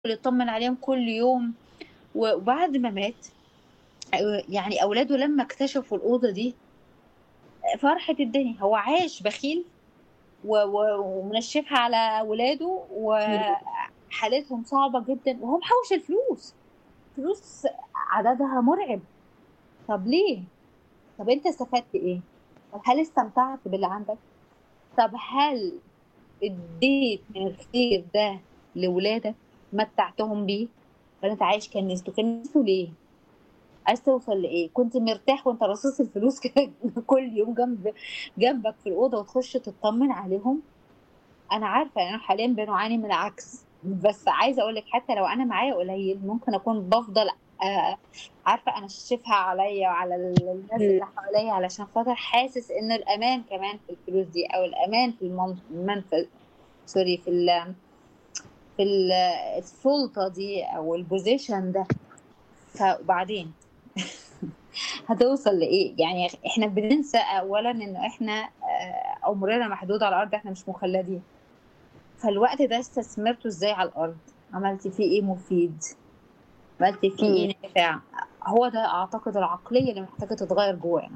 يطمن عليهم كل يوم وبعد ما مات يعني اولاده لما اكتشفوا الاوضه دي فرحة الدنيا هو عاش بخيل و- و- ومنشفها على ولاده وحالتهم صعبة جدا وهو محوش الفلوس فلوس عددها مرعب طب ليه؟ طب انت استفدت ايه؟ طب هل استمتعت باللي عندك؟ طب هل اديت من الخير ده لولادك متعتهم بيه؟ ولا انت عايش كنسته؟ كنسته ليه؟ عايز توصل لايه؟ كنت مرتاح وانت راصص الفلوس كده كل يوم جنب جنبك في الاوضه وتخش تطمن عليهم؟ انا عارفه انا حاليا بنعاني من العكس بس عايزه اقول لك حتى لو انا معايا قليل ممكن اكون بفضل آه، عارفه انشفها عليا وعلى الناس اللي حواليا علشان خاطر حاسس ان الامان كمان في الفلوس دي او الامان في المن- المنفذ سوري في ال في ال- السلطه دي او البوزيشن ده فبعدين هتوصل لايه يعني احنا بننسى اولا ان احنا آه، عمرنا محدود على الارض احنا مش مخلدين فالوقت ده استثمرته ازاي على الارض عملتي فيه ايه مفيد عملتي فيه ايه نافع هو ده اعتقد العقليه اللي محتاجه تتغير جوانا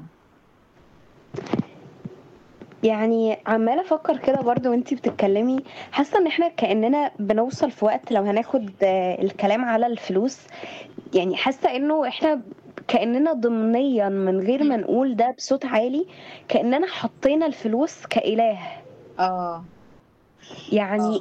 يعني عمالة افكر كده برضو وانتي بتتكلمي حاسة ان احنا كأننا بنوصل في وقت لو هناخد آه، الكلام على الفلوس يعني حاسة انه احنا كأننا ضمنيا من غير ما نقول ده بصوت عالي كأننا حطينا الفلوس كإله اه يعني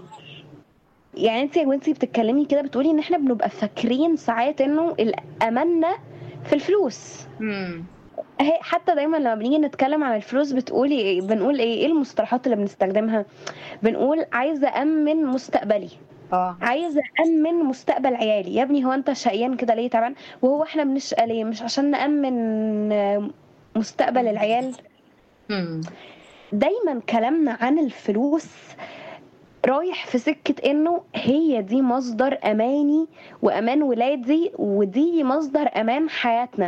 يعني انت وانتي بتتكلمي كده بتقولي ان احنا بنبقى فاكرين ساعات انه الامانة في الفلوس امم اهي حتى دايما لما بنيجي نتكلم عن الفلوس بتقولي ايه بنقول ايه ايه المصطلحات اللي بنستخدمها بنقول عايزه امن مستقبلي اه عايزه امن مستقبل عيالي يا ابني هو انت شقيان كده ليه طبعا وهو احنا بنشقى ليه مش عشان نامن آه، مستقبل العيال امم دايما كلامنا عن الفلوس رايح في سكة انه هي دي مصدر اماني وامان ولادي ودي مصدر امان حياتنا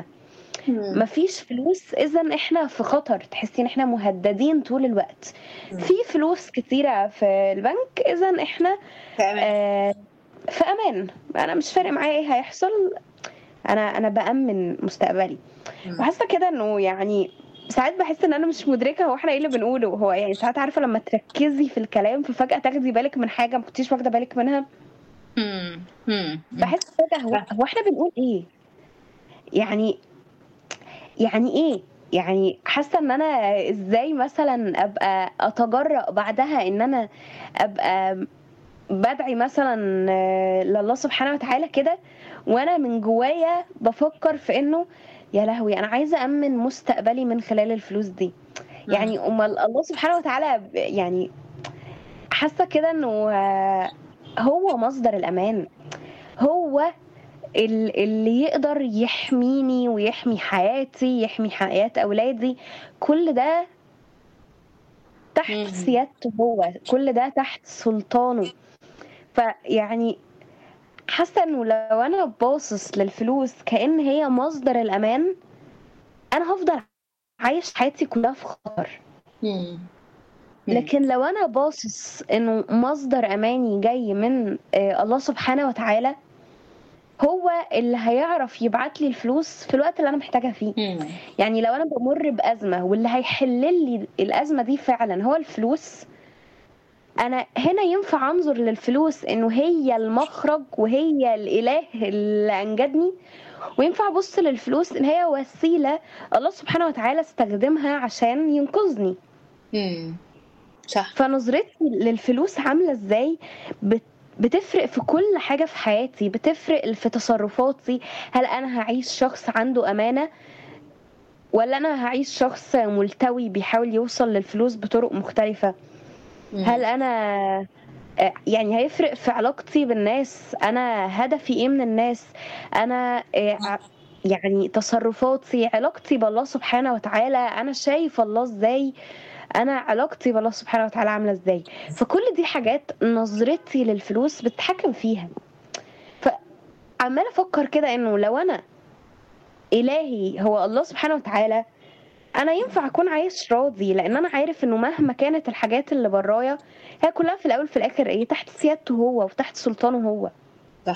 مفيش فلوس اذا احنا في خطر تحسي ان احنا مهددين طول الوقت مم. في فلوس كتيرة في البنك اذا احنا تمام آه في امان انا مش فارق معايا ايه هيحصل انا انا بامن مستقبلي مم. وحاسه كده انه يعني ساعات بحس ان انا مش مدركه هو احنا ايه اللي بنقوله هو يعني ساعات عارفه لما تركزي في الكلام ففجاه تاخدي بالك من حاجه ما كنتيش واخده بالك منها امم امم بحس فجاه هو, هو احنا بنقول ايه يعني يعني ايه يعني حاسه ان انا ازاي مثلا ابقى اتجرأ بعدها ان انا ابقى بدعي مثلا آه، لله سبحانه وتعالى كده وانا من جوايا بفكر في انه يا لهوي انا عايزه امن مستقبلي من خلال الفلوس دي يعني امال الله سبحانه وتعالى ب- يعني حاسه كده انه آه، هو مصدر الامان هو ال- اللي يقدر يحميني ويحمي حياتي يحمي حياة أولادي كل ده تحت مم. سيادته هو كل ده تحت سلطانه فيعني حاسة انه لو انا باصص للفلوس كأن هي مصدر الأمان انا هفضل عايش حياتي كلها في خطر امم لكن لو انا باصص انه مصدر اماني جاي من آه، الله سبحانه وتعالى هو اللي هيعرف يبعت لي الفلوس في الوقت اللي انا محتاجها فيه امم يعني لو انا بمر بازمه واللي هيحل لي الازمه دي فعلا هو الفلوس انا هنا ينفع انظر للفلوس انه هي المخرج وهي الاله اللي انجدني وينفع ابص للفلوس ان هي وسيله الله سبحانه وتعالى استخدمها عشان ينقذني امم صح فنظرتي للفلوس عامله ازاي بت- بتفرق في كل حاجه في حياتي بتفرق في تصرفاتي هل انا هعيش شخص عنده امانه ولا انا هعيش شخص ملتوي بيحاول يوصل للفلوس بطرق مختلفه مم. هل انا آه، يعني هيفرق في علاقتي بالناس انا هدفي ايه من الناس انا آه، ع- يعني تصرفاتي علاقتي بالله سبحانه وتعالى انا شايف الله ازاي انا علاقتي بالله سبحانه وتعالى عامله ازاي فكل دي حاجات نظرتي للفلوس بتتحكم فيها فعماله افكر كده انه لو انا الهي هو الله سبحانه وتعالى انا ينفع اكون عايش راضي لان انا عارف انه مهما كانت الحاجات اللي برايا هي كلها في الاول في الاخر ايه تحت سيادته هو وتحت سلطانه هو